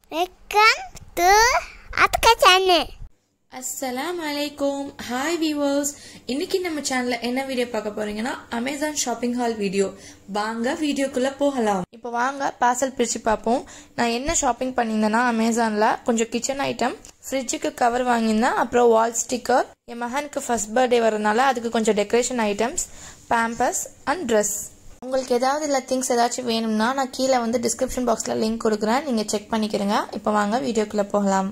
welcome to அத்துக்கா channel அஸ்ஸலாம் அலைக்கும் hi viewers இன்னைக்கு நம்ம சேனல்ல என்ன வீடியோ பார்க்க போறீங்கன்னா அமேசான் ஷாப்பிங் ஹால் வீடியோ வாங்க வீடியோக்குள்ள போகலாம் இப்போ வாங்க பார்சல் பிரிச்சு பார்ப்போம் நான் என்ன ஷாப்பிங் பண்ணியிருந்தேன்னா அமேசான்ல கொஞ்சம் கிச்சன் ஐட்டம் ஃப்ரிட்ஜுக்கு கவர் வாங்கியிருந்தேன் அப்புறம் வால் ஸ்டிக்கர் என் மகனுக்கு ஃபர்ஸ்ட் பர்த்டே வரதுனால அதுக்கு கொஞ்சம் decoration items Pampers and dress உங்களுக்கு ஏதாவது இல்லை திங்ஸ் ஏதாச்சும் வேணும்னா நான் கீழே வந்து டிஸ்கிரிப்ஷன் பாக்ஸில் லிங்க் கொடுக்குறேன் நீங்கள் செக் பண்ணிக்கிறங்க இப்போ வாங்க வீடியோக்குள்ளே போகலாம்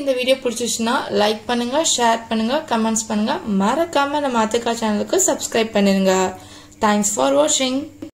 இந்த வீடியோ பிடிச்சிச்சுன்னா லைக் பண்ணுங்க ஷேர் பண்ணுங்க கமெண்ட்ஸ் பண்ணுங்க மறக்காம நம்ம அத்துக்கா சேனலுக்கு சப்ஸ்கிரைப் பண்ணிருங்க தேங்க்ஸ் ஃபார் வாட்சிங்